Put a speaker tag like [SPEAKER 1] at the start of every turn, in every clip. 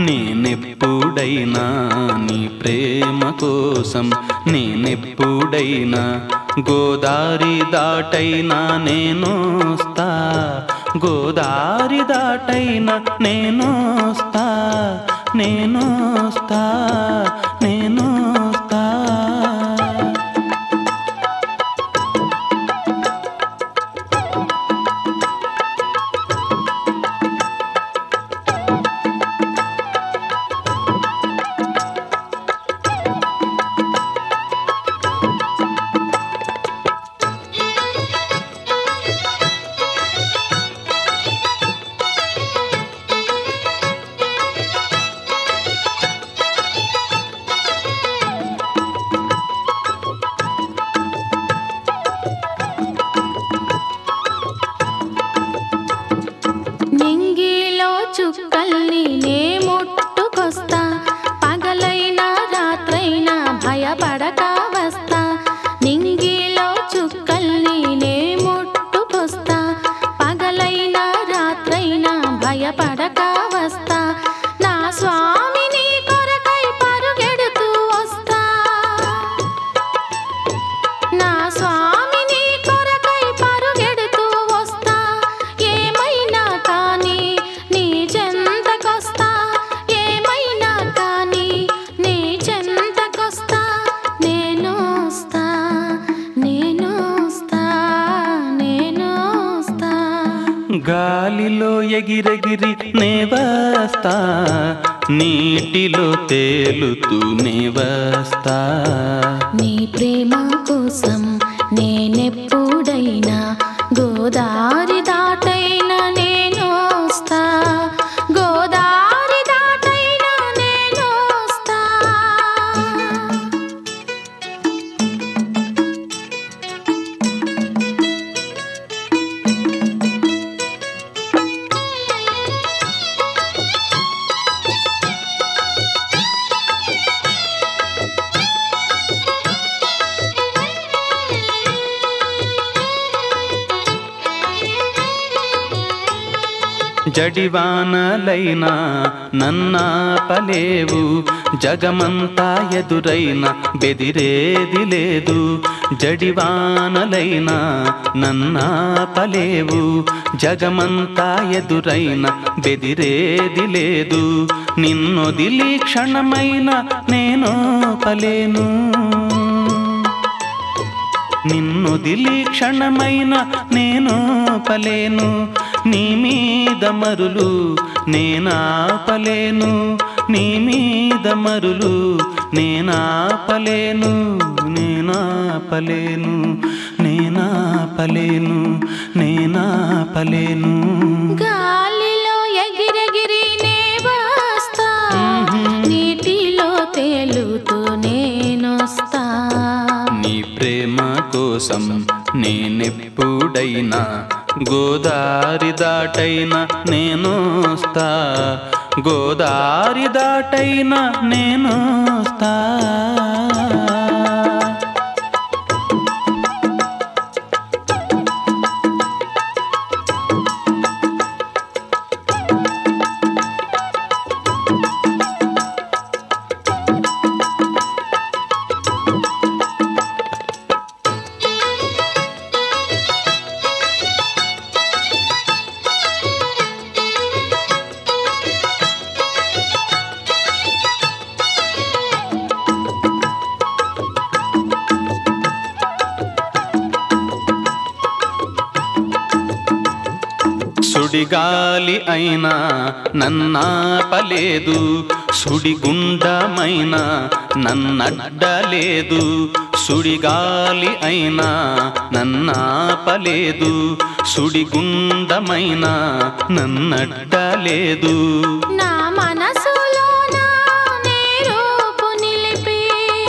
[SPEAKER 1] నేనెప్పుడైనా నీ ప్రేమ కోసం నేనెప్పుడైనా గోదారి దాటైనా నేను వస్తా గోదారి దాటైనా నేను వస్తా నేను వస్తా నేను వస్తా
[SPEAKER 2] నింగిలో చుక్కల్ని నే ముట్టుకొస్తా పగలైనా రాత్రైనా భయపడక వస్తా నింగిలో చుక్కల్ని నే ముట్టుకొస్తా పగలైనా రాత్రైనా భయపడక వస్తా నా స్వామి నీ కొరకై పరుగెడుతూ వస్తా నా స్వామి నీ కొరకై పరుగెడుతూ వస్తా ఏమైనా కానీ నీ చెంతకొస్తా ఏమైనా కానీ నీ చెంతకొస్తా నేను వస్తా నేను వస్తా నేను వస్తా
[SPEAKER 1] గాలిలో ఎగిరెగిరి నే వస్తా నీటిలో తేలుతూ నే వస్తా
[SPEAKER 2] నీ ప్రేమ కోసం నేనెప్పుడైనా గోదారి దాటైనా నేను వస్తా గోదారి దాటైనా నేను వస్తా
[SPEAKER 1] జడివానలైనా నన్నాపలేవు జగమంతా ఎదురైన బెదిరేది లేదు జడివానలైనా నన్నాపలేవు జగమంతా ఎదురైన బెదిరేది లేదు నిన్నొదిలి క్షణమైన నేను పలేను నిన్నొదిలి క్షణమైన నేను పలేను నీ మీద మరులు నేనాపలేను నీ మీద మరులు నేనాపలేను నేనాపలేను నేనాపలేను నేనాపలేను
[SPEAKER 2] గాలిలో ఎగిరెగిరి నే వస్తా నీటిలో తేలుతూ నేనొస్తా
[SPEAKER 1] నీ ప్రేమ కోసం నేనెప్పుడైనా గోదారి దాటైనా నేను వస్తా గోదారి దాటైనా నేను వస్తా సుడిగాలి అయినా నన్నాపలేదు సుడిగుండమైన నన్నడ్డలేదు సుడిగాలి అయినా నన్నాపలేదు సుడిగుండమైన నన్నడ్డలేదు
[SPEAKER 2] నా మనసులోన నీ రూపు నిలిపి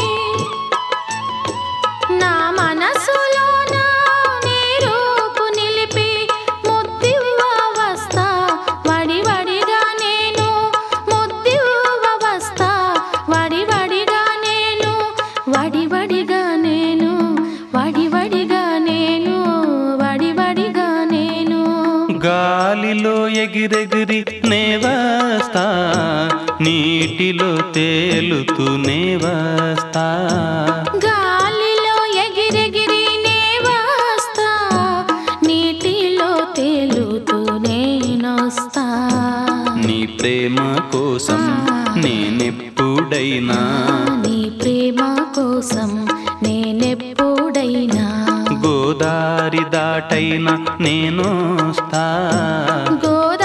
[SPEAKER 2] నా మనసులోన నీ రూపు నిలిపి ముద్దివ్వ వస్తా వడి వడిగా నేను ముద్దివ్వ వస్తా వడి వడిగా నేను వడి వడిగా నేను వడి వడిగా నేను వడి వడిగా నేను
[SPEAKER 1] గాలిలో ఎగిరెగిరి నే వస్తా నీటిలో తేలుతూనే వస్తా
[SPEAKER 2] గాలిలో ఎగిరెగిరి నే వస్తా నీటిలో తేలుతూ నేనొస్తా
[SPEAKER 1] నీ ప్రేమ కోసం నేనెప్పుడైనా
[SPEAKER 2] నీ ప్రేమ కోసం నేనెప్పుడైనా
[SPEAKER 1] గోదారి దాటైనా నేను
[SPEAKER 2] గోదావరి